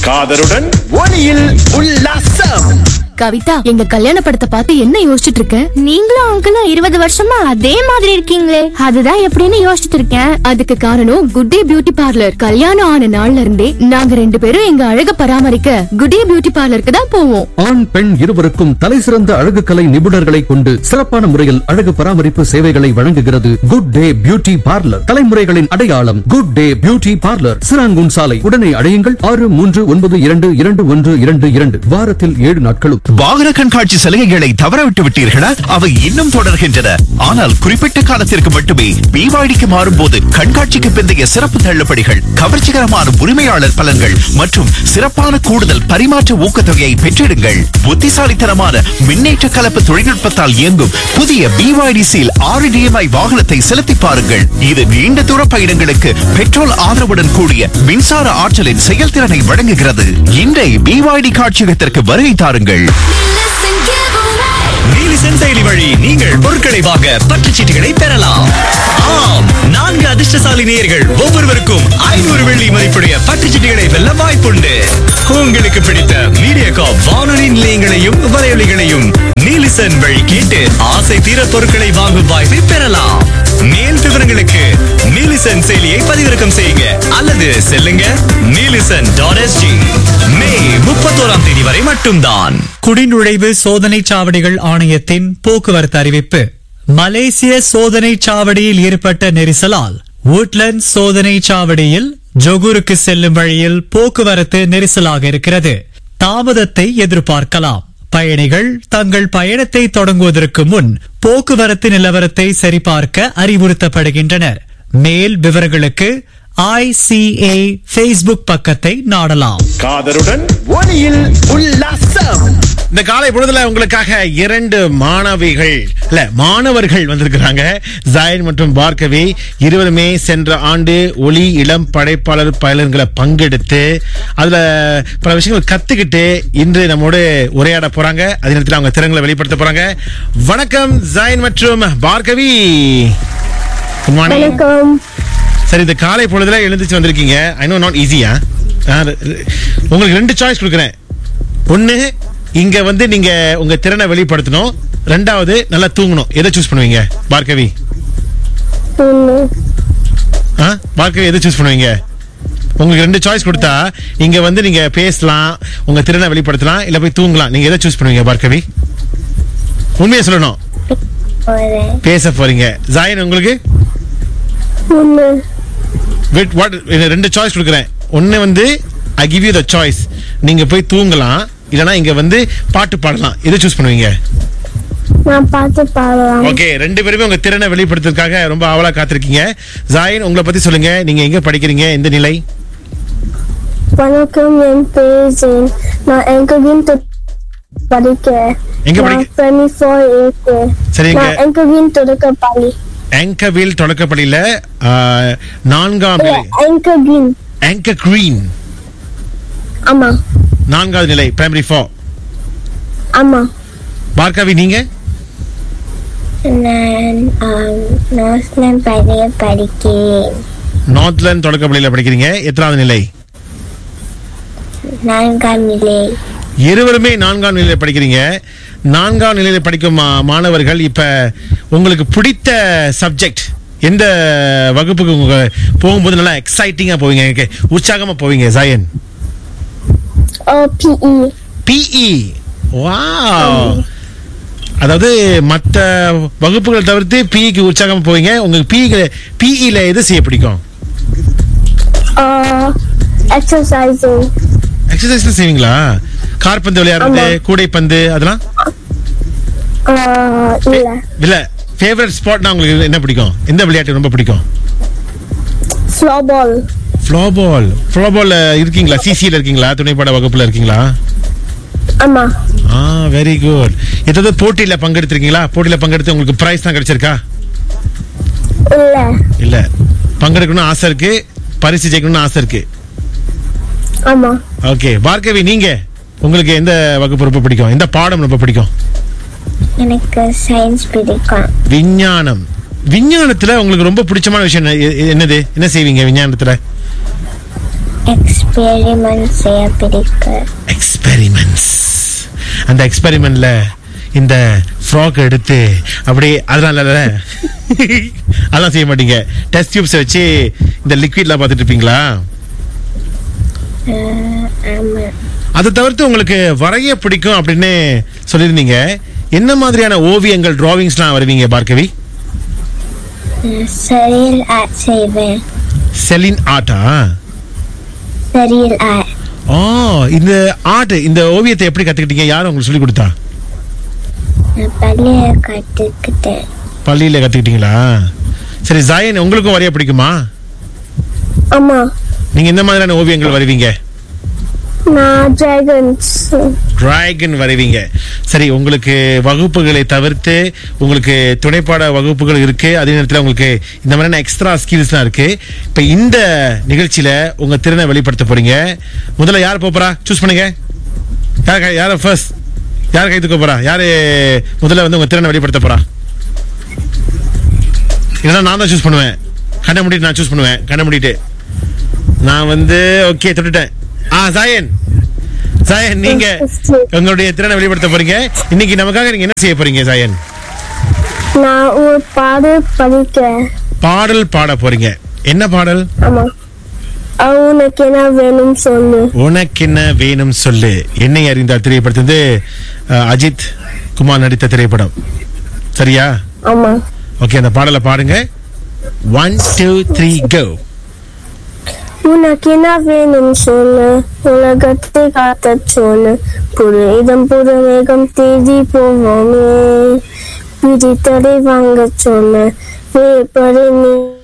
காதருடன் ஒளியில் உல்லாசம் கவிதா எங்க கல்யாண படத்தை பார்த்து என்ன யோசிச்சுட்டு இருக்க நீங்களும் அங்கிளும் இருபது வருஷமா அதே மாதிரி இருக்கீங்களே அதுதான் எப்படின்னு யோசிச்சுட்டு இருக்கேன் அதுக்கு காரணம் குட் டே பியூட்டி பார்லர் கல்யாணம் ஆன நாள்ல இருந்தே நாங்க ரெண்டு பேரும் எங்க அழக பராமரிக்க குட் டே பியூட்டி பார்லருக்கு தான் போவோம் ஆண் பெண் இருவருக்கும் தலைசிறந்த அழகு கலை நிபுணர்களை கொண்டு சிறப்பான முறையில் அழகு பராமரிப்பு சேவைகளை வழங்குகிறது குட் டே பியூட்டி பார்லர் தலைமுறைகளின் அடையாளம் good day beauty parlour Serangoon சாலை உடனே அடையுங்கள் ஆறு மூன்று ஒன்பது இரண்டு இரண்டு ஒன்று இரண்டு இரண்டு வாரத்தில் ஏழு நாட்களும் வாகன கண்காட்சி சலுகைகளை தவறவிட்டு விட்டீர்களா அவை இன்னும் தொடர்கின்றன ஆனால் குறிப்பிட்ட காலத்திற்கு மட்டுமே பிவாடிக்கு மாறும்போது கண்காட்சிக்கு பிந்தைய சிறப்பு தள்ளுபடிகள் கவர்ச்சிகரமான உரிமையாளர் பலன்கள் மற்றும் சிறப்பான கூடுதல் பரிமாற்ற ஊக்கத்தொகையை பெற்றிடுங்கள் புத்திசாலித்தனமான மின்னேற்ற கலப்பு தொழில்நுட்பத்தால் இயங்கும் புதிய பிவாய்டி சீல் ஆறு டிஎம்ஐ வாகனத்தை செலுத்தி பாருங்கள் இது நீண்ட தூர பயணங்களுக்கு பெட்ரோல் ஆதரவுடன் கூடிய மின்சார ஆற்றலின் செயல்திறனை வழங்குகிறது இன்றை பிவாய்டி காட்சியகத்திற்கு வருகை தாருங்கள் நீலிசன் செயலி வழி நீங்கள் பொருட்களை வாங்க பற்றுச் சீட்டுகளை பெறலாம் ஆம் நான்கு அதிர்ஷ்டசாலி நேயர்கள் ஒவ்வொருவருக்கும் ஐநூறு வெள்ளி மதிப்புடைய பற்றுச் சீட்டுகளை வெல்ல வாய்ப்புண்டு உங்களுக்கு பிடித்த மீடியாகா வானொலி நிலையங்களையும் வலையொலிகளையும் நீலிசன் வழி கேட்டு ஆசை தீர பொருட்களை வாங்கும் வாய்ப்பை பெறலாம் மேல் விவரங்களுக்கு நீலிசன் செயலியை பதிவிறக்கம் செய்யுங்க அல்லது செல்லுங்க நீலிசன் டாட் எஸ்ஜி மே முப்பத்தோராம் தேதி வரை மட்டும்தான் குடிநுழைவு சோதனை சாவடிகள் ஆணையத்தின் போக்குவரத்து அறிவிப்பு மலேசிய சோதனை சாவடியில் ஏற்பட்ட நெரிசலால் woodlands சோதனை சாவடியில் ஜொகூருக்கு செல்லும் வழியில் போக்குவரத்து நெரிசலாக இருக்கிறது தாமதத்தை எதிர்பார்க்கலாம் பயணிகள் தங்கள் பயணத்தை தொடங்குவதற்கு முன் போக்குவரத்து நிலவரத்தை சரிபார்க்க அறிவுறுத்தப்படுகின்றனர் மேல் விவரங்களுக்கு ஐசிஏ ஃபேஸ்புக் பக்கத்தை நாடலாம் காதருடன் ஒளியில் உல்லாசம் இந்த காலை பொழுதுல உங்களுக்காக இரண்டு மாணவிகள் இல்ல மாணவர்கள் வந்திருக்கிறாங்க ஜாயன் மற்றும் பார்கவி இருவருமே சென்ற ஆண்டு ஒளி இளம் படைப்பாளர் பயிலர்களை பங்கெடுத்து அதுல பல விஷயங்கள் கத்துக்கிட்டு இன்று நம்மோடு உரையாட போறாங்க அதே நேரத்தில் அவங்க திறன்களை வெளிப்படுத்த போறாங்க வணக்கம் ஜாயன் மற்றும் பார்கவி குட் மார்னிங் வணக்கம் சரி இந்த காலை பொழுதுல எழுந்துச்சு வந்திருக்கீங்க ஐ நோ நாட் ஈஸியா உங்களுக்கு ரெண்டு சாய்ஸ் கொடுக்குறேன் ஒண்ணு இங்க வந்து நீங்க உங்க திறனை வெளிப்படுத்தணும் ரெண்டாவது நல்லா தூங்கணும் எதை சூஸ் பண்ணுவீங்க பார்கவி ஆ பார்கவி எதை சூஸ் பண்ணுவீங்க உங்களுக்கு ரெண்டு சாய்ஸ் கொடுத்தா இங்க வந்து நீங்க பேசலாம் உங்க திறனை வெளிப்படுத்தலாம் இல்ல போய் தூங்கலாம் நீங்க எதை சூஸ் பண்ணுவீங்க பார்கவி உண்மையை சொல்லணும் பேச போறீங்க ஜாயின் உங்களுக்கு விட் வாட் ரெண்டு சாய்ஸ் கொடுக்குறேன் ஒன்று வந்து I give you the choice நீங்க போய் தூங்கலாம் இல்லனா இங்க வந்து பாட்டு பாடலாம் எதை சூஸ் பண்ணுவீங்க நான் பார்த்து பாடலாம் ஓகே ரெண்டு பேருமே உங்க திறனை வெளிப்படுத்துறதுக்காக ரொம்ப ஆவலா காத்திருக்கீங்க ஜாயின் உங்களை பத்தி சொல்லுங்க நீங்க எங்க படிக்கிறீங்க எந்த நிலை வணக்கம் என் பேர் ஜெயின் நான் எங்ககின் படிக்க எங்க படிக்க- பிரைமரி ஃபோர் ஏக்கு சரி, எங்க- நான் எங்ககின் தொடக்க பள்ளி ஆங்கர்வில் தொடக்கப்பள்ளியில ஆ, நான்காம் நிலை எங்ககின் ஆங்கர் கிரீன் ஆமா நான்காவது நிலை பிரைமரி ஃபோர் ஆமா பார்கவி நீங்க நான் நாஸ்லன் பழைய படிக்கிறேன் நார்த்லேண்ட் தொடக்கப்பள்ளியில படிக்கிறீங்க எத்தனாவது நிலை நான்காம் நிலை இருவருமே நான்காம் நிலையில படிக்கிறீங்க நான்காம் நிலையில படிக்கும் மா- மாணவர்கள் இப்ப உங்களுக்கு பிடித்த சப்ஜெக்ட் எந்த வகுப்புக்கு உங்க போகும்போது நல்லா எக்ஸைட்டிங்கா போவீங்க எனக்கு உற்சாகமா போவீங்க ஜயன் ஓ பிஇ பிஇ வாவ் அதாவது மற்ற வகுப்புகளை தவிர்த்து பிஇக்கு உற்சாகமா போவீங்க உங்களுக்கு பிஇ பிஇல எது செய்ய பிடிக்கும் எக்ஸசைசிங் எக்ஸசைஸ் செய்வீங்களா கார்பந்து விளையாடுறது ஆமா. கூடைப்பந்து அதெல்லாம் இல்ல இல்ல ஃபேவரட் ஸ்பாட்னா உங்களுக்கு என்ன பிடிக்கும் எந்த விளையாட்டு ரொம்ப பிடிக்கும் ஃப்ளோபால் ஃப்ளோபால் ஃப்ளோபால் இருக்கீங்களா சிசியில் இருக்கீங்களா துணைப்பட வகுப்புல இருக்கீங்களா ஆமா ஆ வெரி குட் ஏதாவது போட்டியில பங்கெடுத்திருக்கீங்களா போட்டியில பங்கெடுத்து உங்களுக்கு பிரைஸ் தான் கிடைச்சிருக்கா இல்ல இல்ல பங்கெடுக்கணும்னு ஆசை இருக்கு பரிசு ஜெயிக்கணும்னு ஆசை இருக்கு ஆமா ஓகே பார்கவி நீங்க உங்களுக்கு எந்த வகுப்பு ரொம்ப பிடிக்கும் எந்த பாடம் ரொம்ப பிடிக்கும் எனக்கு சயின்ஸ் பிடிக்கும் விஞ்ஞானம் விஞ்ஞானத்துல உங்களுக்கு ரொம்ப பிடிச்சமான விஷயம் என்ன- எ- என்னது என்ன செய்வீங்க விஞ்ஞானத்துல எக்ஸ்பெரிமெண்ட் செய்ய பிடிக்கும் எக்ஸ்பெரிமெண்ட்ஸ் அந்த எக்ஸ்பெரிமெண்ட்ல இந்த ஃப்ராக் எடுத்து அப்படியே அதெல்லாம் இல்ல அதெல்லாம் செய்ய மாட்டீங்க டெஸ்ட் டியூப்ஸ் வச்சு இந்த லிக்விட்லாம் பார்த்துட்டு இருப்பீங்களா ஆமா அதை தவிர்த்து உங்களுக்கு வரைய பிடிக்கும் அப்படின்னு சொல்லியிருந்தீங்க என்ன மாதிரியான ஓவியங்கள் டிராவிங்ஸ்லாம் வருவீங்க பார்க்கவி சரியில் ஆட் செய்வேன் செலின் ஆர்ட்டா சரியில் ஆட் ஓ இந்த ஆர்ட் இந்த ஓவியத்தை எப்படி கத்துக்கிட்டீங்க யார் உங்களுக்கு சொல்லி கொடுத்தா நான் பள்ளியை கற்றுக்கிட்டேன் பள்ளியில கத்துக்கிட்டீங்களா சரி ஜாயன் உங்களுக்கும் வரைய பிடிக்குமா ஆமா நீங்க எந்த மாதிரியான ஓவியங்கள் வரைவீங்க நான் டிராகன்ஸ் டிராகன் வரைவீங்க சரி உங்களுக்கு வகுப்புகளை தவிர்த்து உங்களுக்கு துணைப்பாட வகுப்புகள் இருக்கு அதே நேரத்தில் உங்களுக்கு இந்த மாதிரியான எக்ஸ்ட்ரா ஸ்கில்ஸ்லாம் இருக்கு இப்போ இந்த நிகழ்ச்சியில உங்க திறனை வெளிப்படுத்த போறீங்க முதல்ல யார் போப் போறா சூஸ் பண்ணுங்க யார் கை- யார் ஃபர்ஸ்ட் யார் கை தூக்க போறா யாரு முதல்ல வந்து உங்க திறனை வெளிப்படுத்த போறா இல்லைன்னா நான் தான் சூஸ் பண்ணுவேன் கண்ணை மூடிட்டு நான் சூஸ் பண்ணுவேன் கண்ணை மூடிட்டு நான் வந்து ஓகே தொட்டுட்டேன் ஆ சாயன் சாயன் நீங்க உங்களுடைய திறனை வெளிப்படுத்த போறீங்க இன்னைக்கு நமக்காக நீங்க என்ன செய்ய போறீங்க சாயன் நான் ஒரு பாடு படிக்கிறேன் பாடல் பாட போறீங்க என்ன பாடல் ஆமா அவ உனக்கு என்ன வேணும் சொல்லு உனக்கு என்ன வேணும் சொல்லு என்னை அறிந்தார் திரைப்படத்து அஹ், அஜித் குமார் நடித்த திரைப்படம் சரியா ஆமா ஓகே அந்த பாடலை பாடுங்க ஒன் டூ த்ரீ கோ உனக்கு என்ன வேணும் சொல்லு உலகத்தை காத்த சொல்லு புது இதம் புது மேகம் தேடி போவோமே பிடித்ததை வாங்க சொல்லு வேப்பரை நீ